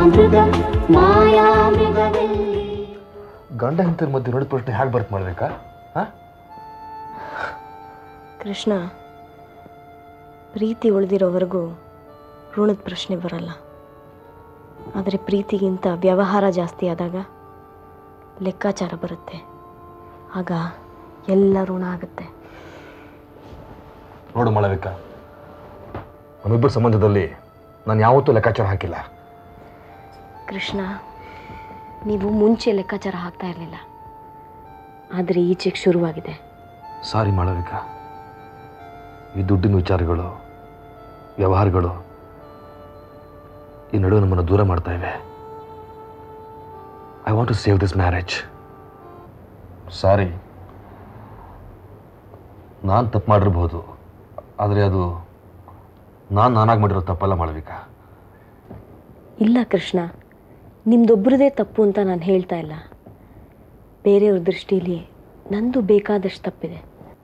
ಮಾಯಾಮೃಗ ಮಾಯಾಮೃಗವೆಲ್ಲಿ ಗಂಡ ಹೆಂಡತಿರ ಮಧ್ಯೆ ನೋಡಿದ ಪ್ರಶ್ನೆ ಹೇಗೆ ಬರ್ತ್ ಮಾಡ್ಬೇಕಾ ಹಾಂ ಕೃಷ್ಣ ಪ್ರೀತಿ ಉಳಿದಿರೋವರೆಗೂ ಋಣದ ಪ್ರಶ್ನೆ ಬರಲ್ಲ ಆದರೆ ಪ್ರೀತಿಗಿಂತ ವ್ಯವಹಾರ ಜಾಸ್ತಿ ಆದಾಗ ಲೆಕ್ಕಾಚಾರ ಬರುತ್ತೆ ಆಗ ಎಲ್ಲ ಋಣ ಆಗುತ್ತೆ ನೋಡು ಮಾಳವಿಕ ನಮ್ಮಿಬ್ಬರ ಸಂಬಂಧದಲ್ಲಿ ನಾನು ಯಾವತ್ತೂ ಲೆಕ್ಕಾಚಾರ ಹಾಕಿಲ್ಲ ಕೃಷ್ಣ ನೀವು ಮುಂಚೆ ಲೆಕ್ಕಾಚಾರ ಹಾಕ್ತಾ ಇರಲಿಲ್ಲ ಆದರೆ ಈಚೆಗೆ ಶುರುವಾಗಿದೆ ಸಾರಿ ಮಾಳವಿಕ ಈ ದುಡ್ಡಿನ ವಿಚಾರಗಳು ವ್ಯವಹಾರಗಳು ಈ ನಡುವೆ ನಮ್ಮನ್ನು ದೂರ ಮಾಡ್ತಾ ಇವೆ I want to save this marriage sorry ನಾನು ತಪ್ಪು ಮಾಡಿರ್ಬೋದು ಆದರೆ ಅದು ನಾನು ನಾನಾಗಿ ಮಾಡಿರೋ ತಪ್ಪಲ್ಲ ಮಾಳವಿಕ ಇಲ್ಲ ಕೃಷ್ಣ ನಿಮ್ದೊಬ್ಬರದೇ ತಪ್ಪು ಅಂತ ನಾನು ಹೇಳ್ತಾ ಇಲ್ಲ ಬೇರೆಯವ್ರ ದೃಷ್ಟಿಲಿ ನಂದು ಬೇಕಾದಷ್ಟು ತಪ್ಪಿದೆ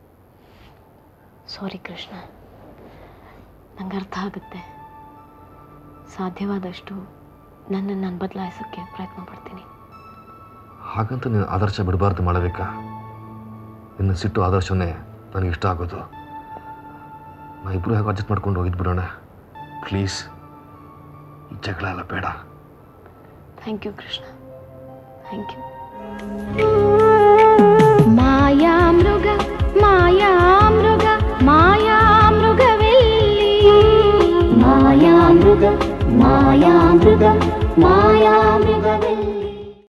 ಸಾರಿ ಕೃಷ್ಣ ನಂಗೆ ಅರ್ಥ ಆಗುತ್ತೆ ಸಾಧ್ಯವಾದಷ್ಟು ನನ್ನನ್ನು ನಾನು ಬದಲಾಯಿಸೋಕ್ಕೆ ಪ್ರಯತ್ನ ಪಡ್ತೀನಿ ಹಾಗಂತ ನೀನು ಆದರ್ಶ ಬಿಡಬಾರ್ದು ಮಾಡಬೇಕಾ ನಿನ್ನ ಸಿಟ್ಟು ಆದರ್ಶವೇ ನನಗೆ ಇಷ್ಟ ಆಗೋದು ನಾ ಇಬ್ಬರು ಹೇಗೆ ಅಡ್ಜಸ್ಟ್ ಮಾಡ್ಕೊಂಡು ಹೋಗಿದ್ದು ಬಿಡೋಣ ಪ್ಲೀಸ್ ಈ ಜಗಳ ಎಲ್ಲ ಬೇಡ thank you Krishna thank you ಮಾಯಾಮೃಗ ಮಾಯಾಮೃಗ ಮಾಯಾಮೃಗವೆಲ್ಲಿ ಮಾಯಾಮೃಗ ಮಾಯಾಮೃಗ ಮಾಯಾ